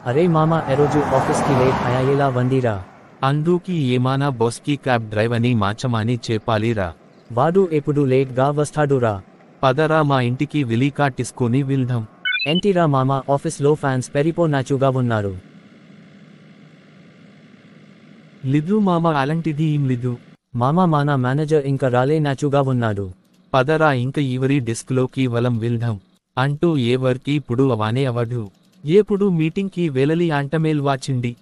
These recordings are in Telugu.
అరే మామ ఎరోజు ఆఫీస్కి లేట్ అయ్యేలా వందిరా అందుకి ఏమానా బొస్కి క్యాబ్ డ్రైవ్ అని మాచమాని చెప్పాలిరా వాడు ఎప్పుడు లేట్గా వస్తాడురా పదరా మా ఇంటికి విలీకా తీసుకొని వెళ్దాం ఎంటిరా మామ ఆఫీస్లో ఫ్యాన్స్ పెరిపోనాచుగా ఉన్నారు లిదు మామ అలాంటిది ఏం లేదు మామ మాన మేనేజర్ ఇంకా రాలే నాచుగా ఉన్నాడు పదరా ఇంక ఈవరి డెస్క్లోకి వలం వెళ్దాం అంటూ ఏవర్కి ఇప్పుడు అవానే అవడు ఏపుడు మీటింగ్కి వెళ్ళలి అంటమేల్ వాచిండి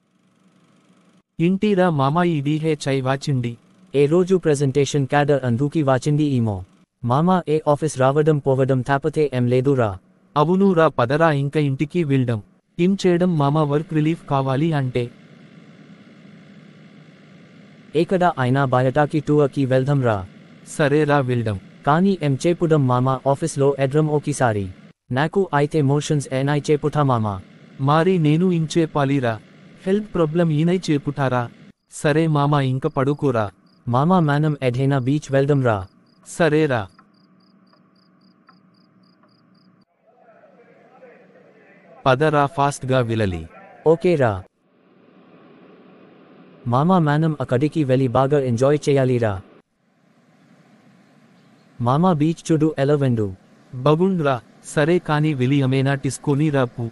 ఇంటిరా మామ ఇది హే చై వాచిండి ఏ రోజు ప్రెజెంటేషన్ క్యాడర్ అందుకి వాచింది ఈమో మామ ఏ ఆఫీస్ రావడం పోవడం తాపతే ఏం లేదురా అవునురా పదరా ఇంక ఇంటికి వెళ్దాం ఏం చేయడం మామ వర్క్ రిలీఫ్ కావాలి అంటే ఏకడా అయినా బయటకి టూర్కి వెళ్దాం రా సరేరా వెళ్దాం కానీ ఎం చేపుడం మామ ఆఫీస్లో ఎడ్రం ఓకిసారి నాకు అయితే మోషన్స్ ఏనై చేపుఠా మామ మారి నేను ఇంచేపాలిరా హెల్త్ ప్రాబ్లం ఈనై చేపుటారా సరే మామ ఇంక పడుకోరా మామ మనం ఎఢైనా బీచ్ వెళ్దాం రా సరేరా పదరా ఫాస్ట్గా విలలి ఓకే రా మామ మనం అక్కడికి వెళ్ళి బాగా ఎంజాయ్ చేయాలిరా మామ బీచ్ చూడు ఎలవెండు బగుండ్రా సరే కాని విలి అమేనా టిస్కొని రాపు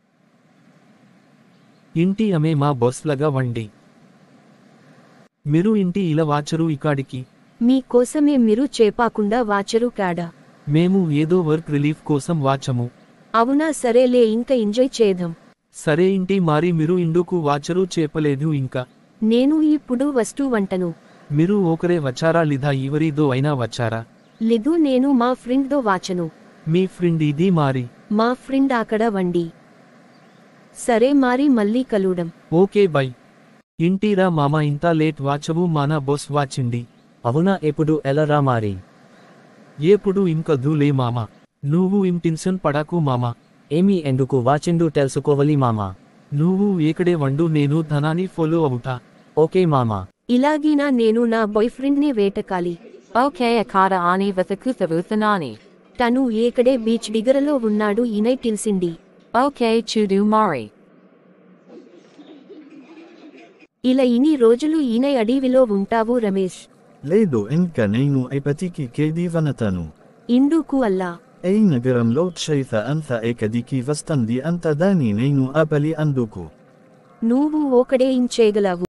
ఇంటి అమే మా బొస్లగా వండి మీరు ఇంటి ఇలా వాచరు ఇకాడికి మీకోసమే మీరు చేపాకుండా వాచరు కాడా మేము ఏదో వర్క్ రిలీఫ్ కోసం వాచము అవునా సరేలే ఇంక ఎంజాయ్ చేద్దాం సరే ఇంటి మారి మీరు ఇండుకు వాచరు చేపలేదు ఇంకా నేను ఇప్పుడు వస్తూ వంటను మీరు ఒకరే వచ్చారా లేదా ఈవరిదో అయినా వచ్చారా లేదు నేను మా ఫ్రెండ్తో వాచను మీ ఫ్రెండ్ ఇది మారి మా ఫ్రెండ్ అక్కడ వండి సరే మారి మళ్ళీ కలుడం ఓకే బై ఇంటిరా మామ ఇంత లేట్ వాచవు మానా బొస్ వాచిండి అవునా ఎప్పుడు ఎలరా మారి ఏపుడు ఇంక దూలే మామ నువ్వు ఇం టెన్షన్ పడాకు మామ ఏమి ఎందుకు వాచిండు తెలుసుకోవాలి మామ నువ్వు ఏకడే వండు నేను ధనాన్ని ఫాలో అవుతా ఓకే మామ ఇలాగినా నేను నా బాయ్ ఫ్రెండ్ని వేటకాలి Okay, akada ani vathakuthavuthanani. తను ఏకడే బీచ్ డిగరలో ఉన్నాడు ఈనై తెలిసింది Okay, chudu mari. ఇలా ఇన్ని రోజులు ఈనై అడవిలో ఉంటావు రమేష్ లేదు ఇంకా నేను ఐపతికి కేది వనతను ఇందుకు అల్లా ఐ నగరంలో క్షైత అంత ఏకదికి వస్తంది అంత దాని నేను ఆపలి అందుకు నువ్వు ఒకడే ఏం చేయగలవు